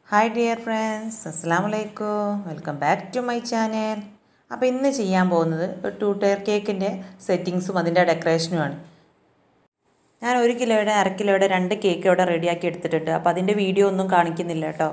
hi dear friends അസ്സാം വലൈക്കും welcome back to my channel അപ്പോൾ ഇന്ന് ചെയ്യാൻ പോകുന്നത് ഒരു ടു ടയർ കേക്കിൻ്റെ സെറ്റിങ്സും അതിൻ്റെ ഡെക്കറേഷനുമാണ് ഞാൻ ഒരു കിലോയുടെ അര കിലോയുടെ രണ്ട് കേക്ക് ഇവിടെ റെഡിയാക്കി എടുത്തിട്ടുണ്ട് അപ്പോൾ അതിൻ്റെ വീഡിയോ ഒന്നും കാണിക്കുന്നില്ല കേട്ടോ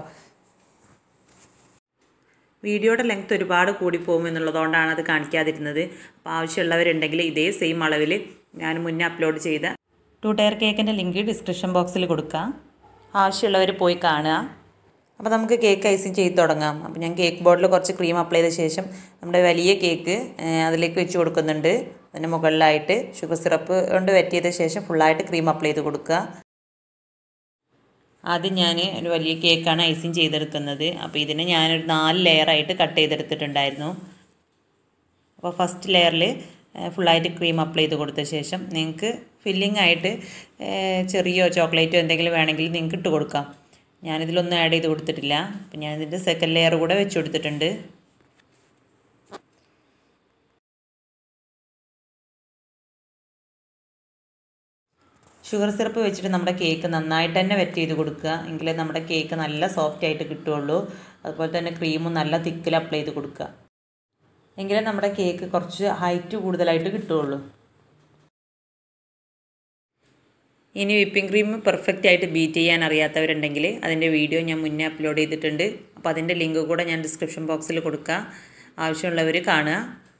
വീഡിയോയുടെ ലെങ്ത് ഒരുപാട് കൂടിപ്പോകും എന്നുള്ളതുകൊണ്ടാണ് അത് കാണിക്കാതിരുന്നത് അപ്പോൾ ആവശ്യമുള്ളവരുണ്ടെങ്കിൽ ഇതേ സെയിം അളവിൽ ഞാൻ മുന്നേ അപ്ലോഡ് ചെയ്ത ടു ടയർ കേക്കിൻ്റെ ലിങ്ക് ഡിസ്ക്രിപ്ഷൻ ബോക്സിൽ കൊടുക്കാം ആവശ്യമുള്ളവർ പോയി കാണുക അപ്പോൾ നമുക്ക് കേക്ക് ഐസിങ് ചെയ്ത് തുടങ്ങാം അപ്പോൾ ഞാൻ കേക്ക് ബോർഡിൽ കുറച്ച് ക്രീം അപ്ലൈ ചെയ്ത ശേഷം നമ്മുടെ വലിയ കേക്ക് അതിലേക്ക് വെച്ച് കൊടുക്കുന്നുണ്ട് അതിന് മുകളിലായിട്ട് ഷുഗർ സിറപ്പ് കൊണ്ട് വെറ്റ് ചെയ്ത ശേഷം ഫുള്ളായിട്ട് ക്രീം അപ്ലൈ ചെയ്ത് കൊടുക്കുക ആദ്യം ഞാൻ ഒരു വലിയ കേക്കാണ് ഐസിങ് ചെയ്തെടുക്കുന്നത് അപ്പോൾ ഇതിനെ ഞാനൊരു നാല് ലെയറായിട്ട് കട്ട് ചെയ്തെടുത്തിട്ടുണ്ടായിരുന്നു അപ്പോൾ ഫസ്റ്റ് ലെയറിൽ ഫുള്ളായിട്ട് ക്രീം അപ്ലൈ ചെയ്ത് കൊടുത്ത ശേഷം നിങ്ങൾക്ക് ഫില്ലിംഗ് ആയിട്ട് ചെറിയോ ചോക്ലേറ്റോ എന്തെങ്കിലും വേണമെങ്കിൽ നിങ്ങൾക്ക് ഇട്ട് കൊടുക്കാം ഞാനിതിലൊന്നും ആഡ് ചെയ്ത് കൊടുത്തിട്ടില്ല അപ്പം ഞാനിതിൻ്റെ സെക്കൻഡ് ലെയർ കൂടെ വെച്ച് കൊടുത്തിട്ടുണ്ട് ഷുഗർ സിറപ്പ് വെച്ചിട്ട് നമ്മുടെ കേക്ക് നന്നായിട്ട് തന്നെ വെറ്റ് ചെയ്ത് കൊടുക്കുക എങ്കിലേ നമ്മുടെ കേക്ക് നല്ല സോഫ്റ്റ് ആയിട്ട് കിട്ടുകയുള്ളൂ അതുപോലെ തന്നെ ക്രീമും നല്ല തിക്കിൽ അപ്ലൈ ചെയ്ത് കൊടുക്കുക എങ്കിലേ നമ്മുടെ കേക്ക് കുറച്ച് ഹൈറ്റ് കൂടുതലായിട്ട് കിട്ടുകയുള്ളൂ ഇനി വിപ്പിംഗ് ക്രീം പെർഫെക്റ്റ് ആയിട്ട് ബീറ്റ് ചെയ്യാൻ അറിയാത്തവരുണ്ടെങ്കിൽ അതിൻ്റെ വീഡിയോ ഞാൻ മുന്നേ അപ്ലോഡ് ചെയ്തിട്ടുണ്ട് അപ്പോൾ അതിൻ്റെ ലിങ്ക് കൂടെ ഞാൻ ഡിസ്ക്രിപ്ഷൻ ബോക്സിൽ കൊടുക്കാം ആവശ്യമുള്ളവർ കാണുക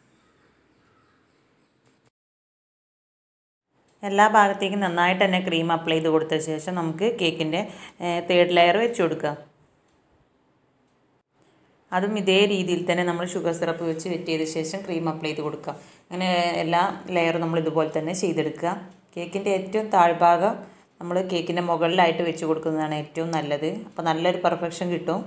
എല്ലാ ഭാഗത്തേക്കും നന്നായിട്ട് തന്നെ ക്രീം അപ്ലൈ ചെയ്ത് കൊടുത്ത ശേഷം നമുക്ക് കേക്കിൻ്റെ തേർഡ് ലെയർ വെച്ച് കൊടുക്കുക അതും ഇതേ രീതിയിൽ തന്നെ നമ്മൾ ഷുഗർ സിറപ്പ് വെച്ച് വെറ്റ് ചെയ്ത ശേഷം ക്രീം അപ്ലൈ ചെയ്ത് കൊടുക്കുക അങ്ങനെ എല്ലാ ലെയറും നമ്മൾ ഇതുപോലെ തന്നെ ചെയ്തെടുക്കുക കേക്കിൻ്റെ ഏറ്റവും താഴ്ഭാഗം നമ്മൾ കേക്കിൻ്റെ മുകളിലായിട്ട് വെച്ച് കൊടുക്കുന്നതാണ് ഏറ്റവും നല്ലത് അപ്പോൾ നല്ലൊരു പെർഫെക്ഷൻ കിട്ടും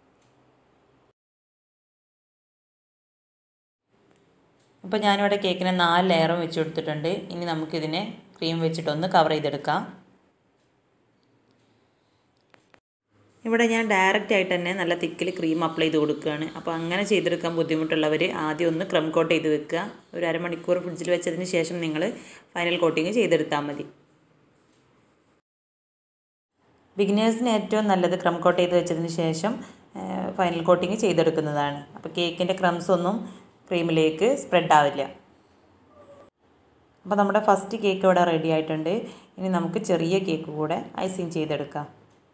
അപ്പോൾ ഞാനിവിടെ കേക്കിന് നാല് ലെയറും വെച്ച് കൊടുത്തിട്ടുണ്ട് ഇനി നമുക്കിതിനെ ക്രീം വെച്ചിട്ടൊന്ന് കവർ ചെയ്തെടുക്കാം ഇവിടെ ഞാൻ ഡയറക്റ്റ് ആയിട്ട് തന്നെ നല്ല തിക്കിൽ ക്രീം അപ്ലൈ ചെയ്ത് കൊടുക്കുകയാണ് അപ്പോൾ അങ്ങനെ ചെയ്തെടുക്കാൻ ബുദ്ധിമുട്ടുള്ളവർ ആദ്യം ഒന്ന് ക്രം കോട്ട് ചെയ്ത് വെക്കുക ഒരു അരമണിക്കൂർ ഫ്രിഡ്ജിൽ വെച്ചതിന് ശേഷം നിങ്ങൾ ഫൈനൽ കോട്ടിങ് ചെയ്തെടുത്താൽ മതി ബിഗിനേഴ്സിന് ഏറ്റവും നല്ലത് ക്രം കോട്ട് ചെയ്ത് വെച്ചതിന് ശേഷം ഫൈനൽ കോട്ടിങ് ചെയ്തെടുക്കുന്നതാണ് അപ്പോൾ കേക്കിൻ്റെ ക്രംസ് ഒന്നും ക്രീമിലേക്ക് സ്പ്രെഡ് ആവില്ല അപ്പോൾ നമ്മുടെ ഫസ്റ്റ് കേക്ക് ഇവിടെ റെഡി ആയിട്ടുണ്ട് ഇനി നമുക്ക് ചെറിയ കേക്ക് കൂടെ ഐസിങ് ചെയ്തെടുക്കാം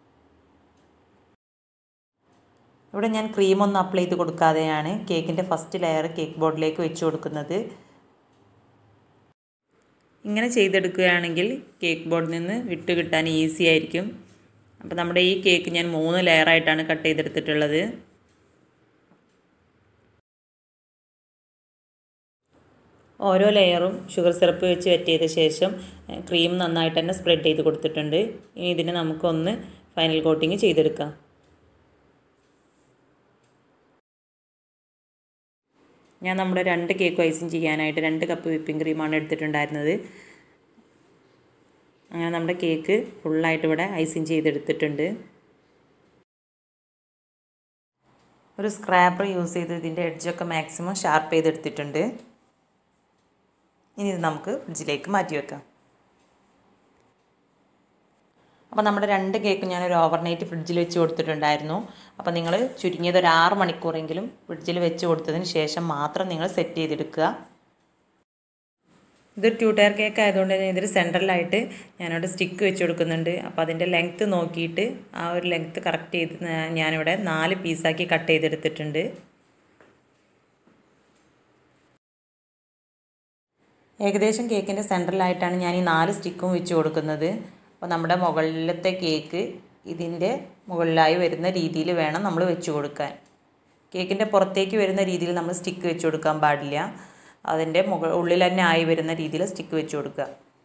ഇവിടെ ഞാൻ ക്രീമൊന്നും അപ്ലൈ ചെയ്ത് കൊടുക്കാതെയാണ് കേക്കിൻ്റെ ഫസ്റ്റ് ലെയർ കേക്ക് ബോർഡിലേക്ക് വെച്ച് കൊടുക്കുന്നത് ഇങ്ങനെ ചെയ്തെടുക്കുകയാണെങ്കിൽ കേക്ക് ബോർഡിൽ നിന്ന് വിട്ട് കിട്ടാൻ ഈസി ആയിരിക്കും അപ്പോൾ നമ്മുടെ ഈ കേക്ക് ഞാൻ മൂന്ന് ലെയറായിട്ടാണ് കട്ട് ചെയ്തെടുത്തിട്ടുള്ളത് ഓരോ ലെയറും ഷുഗർ സിറപ്പ് വെച്ച് വെറ്റ് ചെയ്ത ശേഷം ക്രീം നന്നായിട്ട് തന്നെ സ്പ്രെഡ് ചെയ്ത് കൊടുത്തിട്ടുണ്ട് ഇനി ഇതിനെ നമുക്കൊന്ന് ഫൈനൽ കോട്ടിങ് ചെയ്തെടുക്കാം ഞാൻ നമ്മുടെ രണ്ട് കേക്ക് ഐസിങ് ചെയ്യാനായിട്ട് രണ്ട് കപ്പ് വിപ്പിംഗ് ക്രീമാണ് എടുത്തിട്ടുണ്ടായിരുന്നത് അങ്ങനെ നമ്മുടെ കേക്ക് ഫുള്ളായിട്ട് ഇവിടെ ഐസിങ് ചെയ്തെടുത്തിട്ടുണ്ട് ഒരു സ്ക്രാപ്പർ യൂസ് ചെയ്ത് ഇതിൻ്റെ എഡ്ജൊക്കെ മാക്സിമം ഷാർപ്പ് ചെയ്തെടുത്തിട്ടുണ്ട് ഇനി ഇത് നമുക്ക് ഫ്രിഡ്ജിലേക്ക് മാറ്റി വെക്കാം അപ്പോൾ നമ്മുടെ രണ്ട് കേക്ക് ഞാനൊരു ഓവർനൈറ്റ് ഫ്രിഡ്ജിൽ വെച്ച് കൊടുത്തിട്ടുണ്ടായിരുന്നു അപ്പോൾ നിങ്ങൾ ചുരുങ്ങിയത് ഒരു ആറ് മണിക്കൂറെങ്കിലും ഫ്രിഡ്ജിൽ വെച്ച് കൊടുത്തതിന് ശേഷം മാത്രം നിങ്ങൾ സെറ്റ് ചെയ്തെടുക്കുക ഇതൊരു ടു ടയർ കേക്ക് ആയതുകൊണ്ട് തന്നെ ഇതിൽ സെൻട്രലായിട്ട് ഞാനവിടെ സ്റ്റിക്ക് വെച്ച് കൊടുക്കുന്നുണ്ട് അപ്പോൾ അതിൻ്റെ ലെങ്ത്ത് നോക്കിയിട്ട് ആ ഒരു ലെങ്ത്ത് കറക്റ്റ് ചെയ്ത് ഞാനിവിടെ നാല് പീസാക്കി കട്ട് ചെയ്തെടുത്തിട്ടുണ്ട് ഏകദേശം കേക്കിൻ്റെ സെൻട്രലായിട്ടാണ് ഞാൻ ഈ നാല് സ്റ്റിക്കും വെച്ച് കൊടുക്കുന്നത് അപ്പോൾ നമ്മുടെ മുകളിലത്തെ കേക്ക് ഇതിൻ്റെ മുകളിലായി വരുന്ന രീതിയിൽ വേണം നമ്മൾ വെച്ച് കൊടുക്കാൻ കേക്കിൻ്റെ പുറത്തേക്ക് വരുന്ന രീതിയിൽ നമ്മൾ സ്റ്റിക്ക് വെച്ച് കൊടുക്കാൻ പാടില്ല അതിൻ്റെ മുകൾ ഉള്ളിൽ തന്നെ ആയി വരുന്ന രീതിയിൽ സ്റ്റിക്ക് വെച്ച് കൊടുക്കുക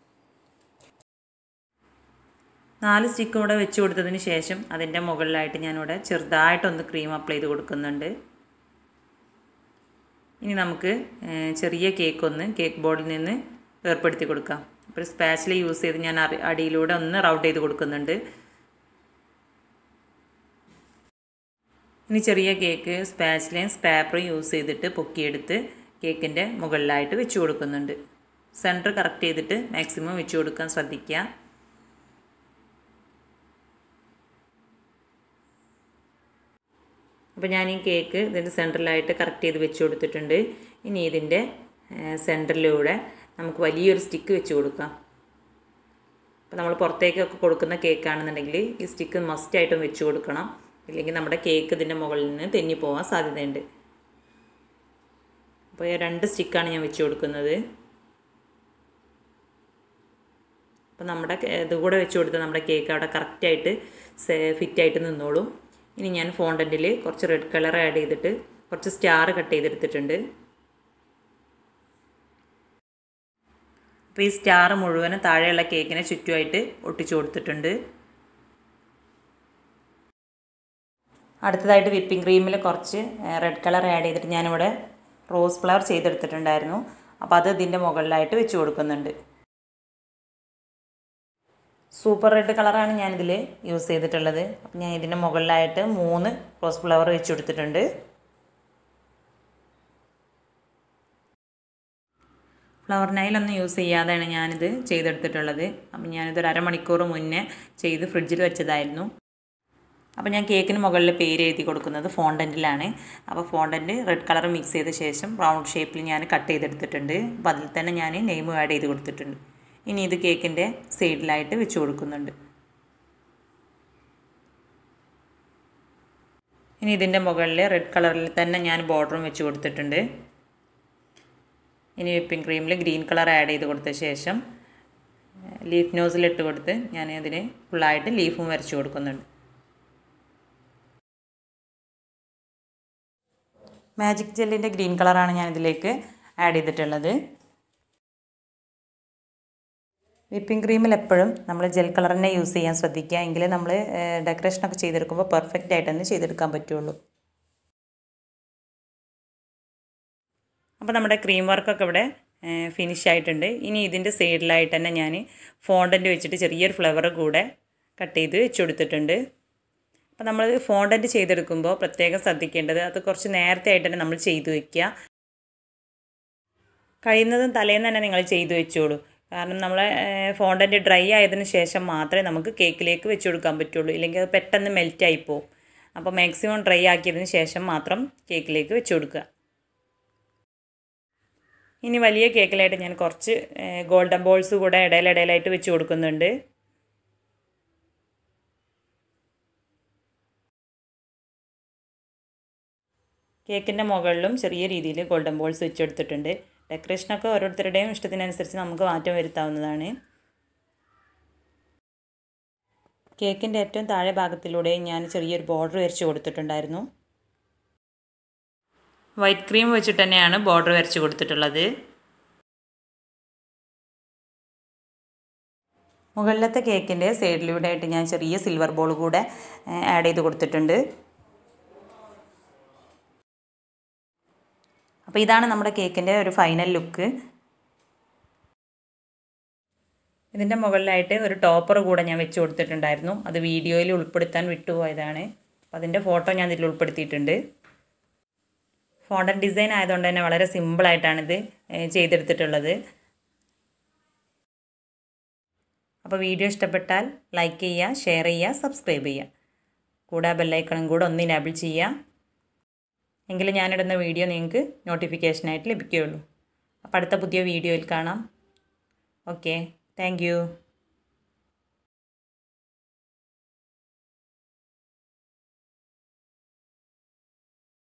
നാല് സ്റ്റിക്കും കൂടെ വെച്ച് കൊടുത്തതിന് ശേഷം അതിൻ്റെ മുകളിലായിട്ട് ഞാനിവിടെ ചെറുതായിട്ടൊന്ന് ക്രീം അപ്ലൈ ചെയ്ത് കൊടുക്കുന്നുണ്ട് ഇനി നമുക്ക് ചെറിയ കേക്ക് ഒന്ന് കേക്ക് ബോർഡിൽ നിന്ന് വേർപ്പെടുത്തി കൊടുക്കാം അപ്പോൾ സ്പാച്ചിൽ യൂസ് ചെയ്ത് ഞാൻ അടിയിലൂടെ ഒന്ന് റൗണ്ട് ചെയ്ത് കൊടുക്കുന്നുണ്ട് ഇനി ചെറിയ കേക്ക് സ്പാച്ചിലയും സ്പാപ്പറും യൂസ് ചെയ്തിട്ട് പൊക്കിയെടുത്ത് കേക്കിൻ്റെ മുകളിലായിട്ട് വെച്ച് കൊടുക്കുന്നുണ്ട് സെൻറ്റർ കറക്റ്റ് ചെയ്തിട്ട് മാക്സിമം വെച്ച് കൊടുക്കാൻ ശ്രദ്ധിക്കുക അപ്പോൾ ഞാൻ ഈ കേക്ക് ഇതിൻ്റെ സെൻറ്ററിലായിട്ട് കറക്റ്റ് ചെയ്ത് വെച്ച് കൊടുത്തിട്ടുണ്ട് ഇനി ഇതിൻ്റെ സെൻറ്ററിലൂടെ നമുക്ക് വലിയൊരു സ്റ്റിക്ക് വെച്ച് കൊടുക്കാം അപ്പോൾ നമ്മൾ പുറത്തേക്കൊക്കെ കൊടുക്കുന്ന കേക്കാണെന്നുണ്ടെങ്കിൽ ഈ സ്റ്റിക്ക് മസ്റ്റായിട്ടും വെച്ച് കൊടുക്കണം ഇല്ലെങ്കിൽ നമ്മുടെ കേക്ക് ഇതിൻ്റെ മുകളിൽ നിന്ന് തെന്നി പോകാൻ സാധ്യതയുണ്ട് അപ്പോൾ ഈ രണ്ട് സ്റ്റിക്കാണ് ഞാൻ വെച്ച് കൊടുക്കുന്നത് അപ്പോൾ നമ്മുടെ ഇത് കൂടെ വെച്ച് കൊടുത്ത് നമ്മുടെ കേക്ക് അവിടെ കറക്റ്റായിട്ട് ഫിറ്റായിട്ട് നിന്നോളും ഇനി ഞാൻ ഫോണ്ടൻറ്റിൽ കുറച്ച് റെഡ് കളർ ആഡ് ചെയ്തിട്ട് കുറച്ച് സ്റ്റാർ കട്ട് ചെയ്തെടുത്തിട്ടുണ്ട് അപ്പോൾ ഈ സ്റ്റാർ മുഴുവനും താഴെയുള്ള കേക്കിനെ ചുറ്റുമായിട്ട് ഒട്ടിച്ചു കൊടുത്തിട്ടുണ്ട് അടുത്തതായിട്ട് വിപ്പിംഗ് ക്രീമിൽ കുറച്ച് റെഡ് കളർ ആഡ് ചെയ്തിട്ട് ഞാനിവിടെ റോസ് ഫ്ലവർ ചെയ്തെടുത്തിട്ടുണ്ടായിരുന്നു അപ്പോൾ അത് ഇതിൻ്റെ മുകളിലായിട്ട് വെച്ച് കൊടുക്കുന്നുണ്ട് സൂപ്പർ റെഡ് കളറാണ് ഞാനിതിൽ യൂസ് ചെയ്തിട്ടുള്ളത് അപ്പം ഞാൻ ഇതിൻ്റെ മുകളിലായിട്ട് മൂന്ന് റോസ് ഫ്ലവർ വെച്ച് കൊടുത്തിട്ടുണ്ട് ഫ്ലവർ നൈലൊന്നും യൂസ് ചെയ്യാതെയാണ് ഞാനിത് ചെയ്തെടുത്തിട്ടുള്ളത് അപ്പം ഞാനിതൊരു അരമണിക്കൂർ മുന്നേ ചെയ്ത് ഫ്രിഡ്ജിൽ വെച്ചതായിരുന്നു അപ്പോൾ ഞാൻ കേക്കിന് മുകളിൽ പേര് എഴുതി കൊടുക്കുന്നത് ഫോണ്ടൻറ്റിലാണ് അപ്പോൾ ഫോണ്ടൻറ്റ് റെഡ് കളർ മിക്സ് ചെയ്ത ശേഷം റൗണ്ട് ഷേപ്പിൽ ഞാൻ കട്ട് ചെയ്തെടുത്തിട്ടുണ്ട് അപ്പോൾ അതിൽ തന്നെ ഞാൻ നെയിം ആഡ് ചെയ്ത് കൊടുത്തിട്ടുണ്ട് ഇനി ഇത് കേക്കിൻ്റെ സൈഡിലായിട്ട് വെച്ച് കൊടുക്കുന്നുണ്ട് ഇനി ഇതിൻ്റെ മുകളിൽ റെഡ് കളറിൽ തന്നെ ഞാൻ ബോർഡറും വെച്ച് കൊടുത്തിട്ടുണ്ട് ഇനി വിപ്പിംഗ് ക്രീമിൽ ഗ്രീൻ കളർ ആഡ് ചെയ്ത് കൊടുത്ത ശേഷം ലീഫ് നോസിലിട്ട് കൊടുത്ത് ഞാൻ ഇതിന് ഫുള്ളായിട്ട് ലീഫും വരച്ച് കൊടുക്കുന്നുണ്ട് മാജിക് ജെല്ലിൻ്റെ ഗ്രീൻ കളറാണ് ഞാൻ ഇതിലേക്ക് ആഡ് ചെയ്തിട്ടുള്ളത് വിപ്പിംഗ് ക്രീമിൽ എപ്പോഴും നമ്മൾ ജെൽ കളർ തന്നെ യൂസ് ചെയ്യാൻ ശ്രദ്ധിക്കുക എങ്കിലേ നമ്മൾ ഡെക്കറേഷനൊക്കെ ചെയ്തെടുക്കുമ്പോൾ പെർഫെക്റ്റ് ആയിട്ട് തന്നെ ചെയ്തെടുക്കാൻ പറ്റുള്ളൂ അപ്പോൾ നമ്മുടെ ക്രീം വർക്കൊക്കെ ഇവിടെ ഫിനിഷ് ആയിട്ടുണ്ട് ഇനി ഇതിൻ്റെ സൈഡിലായിട്ട് തന്നെ ഞാൻ ഫോണ്ടൻറ്റ് വെച്ചിട്ട് ചെറിയൊരു ഫ്ലവർ കൂടെ കട്ട് ചെയ്ത് വെച്ച് കൊടുത്തിട്ടുണ്ട് അപ്പോൾ നമ്മൾ ഫോണ്ടൻറ്റ് ചെയ്തെടുക്കുമ്പോൾ പ്രത്യേകം ശ്രദ്ധിക്കേണ്ടത് അത് കുറച്ച് നേരത്തെ ആയിട്ട് തന്നെ നമ്മൾ ചെയ്തു വയ്ക്കുക കഴിയുന്നതും തലേന്ന് തന്നെ നിങ്ങൾ ചെയ്തു വെച്ചോളൂ കാരണം നമ്മൾ ഫോണ്ടൻറ്റ് ഡ്രൈ ആയതിനു ശേഷം മാത്രമേ നമുക്ക് കേക്കിലേക്ക് വെച്ച് കൊടുക്കാൻ പറ്റുള്ളൂ ഇല്ലെങ്കിൽ അത് പെട്ടെന്ന് മെൽറ്റ് ആയിപ്പോവും അപ്പോൾ മാക്സിമം ഡ്രൈ ആക്കിയതിന് ശേഷം മാത്രം കേക്കിലേക്ക് വെച്ച് കൊടുക്കുക ഇനി വലിയ കേക്കിലായിട്ട് ഞാൻ കുറച്ച് ഗോൾഡൻ ബോൾസ് കൂടെ ഇടയിലിടയിലായിട്ട് വെച്ച് കൊടുക്കുന്നുണ്ട് കേക്കിൻ്റെ മുകളിലും ചെറിയ രീതിയിൽ ഗോൾഡൻ ബോൾസ് വെച്ചെടുത്തിട്ടുണ്ട് ഡെക്കറേഷനൊക്കെ ഓരോരുത്തരുടെയും ഇഷ്ടത്തിനനുസരിച്ച് നമുക്ക് മാറ്റം വരുത്താവുന്നതാണ് കേക്കിൻ്റെ ഏറ്റവും താഴെ ഭാഗത്തിലൂടെ ഞാൻ ചെറിയൊരു ബോർഡർ വരച്ച് കൊടുത്തിട്ടുണ്ടായിരുന്നു വൈറ്റ് ക്രീം വെച്ചിട്ട് തന്നെയാണ് ബോർഡർ വരച്ച് കൊടുത്തിട്ടുള്ളത് മുകളിലത്തെ കേക്കിൻ്റെ സൈഡിലൂടെ ആയിട്ട് ഞാൻ ചെറിയ സിൽവർ ബോൾ കൂടെ ആഡ് ചെയ്ത് കൊടുത്തിട്ടുണ്ട് അപ്പോൾ ഇതാണ് നമ്മുടെ കേക്കിൻ്റെ ഒരു ഫൈനൽ ലുക്ക് ഇതിൻ്റെ മുകളിലായിട്ട് ഒരു ടോപ്പർ കൂടെ ഞാൻ വെച്ച് കൊടുത്തിട്ടുണ്ടായിരുന്നു അത് വീഡിയോയിൽ ഉൾപ്പെടുത്താൻ വിട്ടുപോയതാണ് അപ്പോൾ അതിൻ്റെ ഫോട്ടോ ഞാൻ ഇതിൽ ഉൾപ്പെടുത്തിയിട്ടുണ്ട് ഫോണ്ടൻ ഡിസൈൻ ആയതുകൊണ്ട് തന്നെ വളരെ സിമ്പിളായിട്ടാണിത് ചെയ്തെടുത്തിട്ടുള്ളത് അപ്പോൾ വീഡിയോ ഇഷ്ടപ്പെട്ടാൽ ലൈക്ക് ചെയ്യുക ഷെയർ ചെയ്യുക സബ്സ്ക്രൈബ് ചെയ്യുക കൂടെ ബെല്ലൈക്കണും കൂടെ ഒന്ന് ഇനാബിൾ ചെയ്യുക എങ്കിലും ഞാനിടുന്ന വീഡിയോ നിങ്ങൾക്ക് നോട്ടിഫിക്കേഷനായിട്ട് ലഭിക്കുകയുള്ളൂ അപ്പോൾ അടുത്ത പുതിയ വീഡിയോയിൽ കാണാം ഓക്കെ താങ്ക്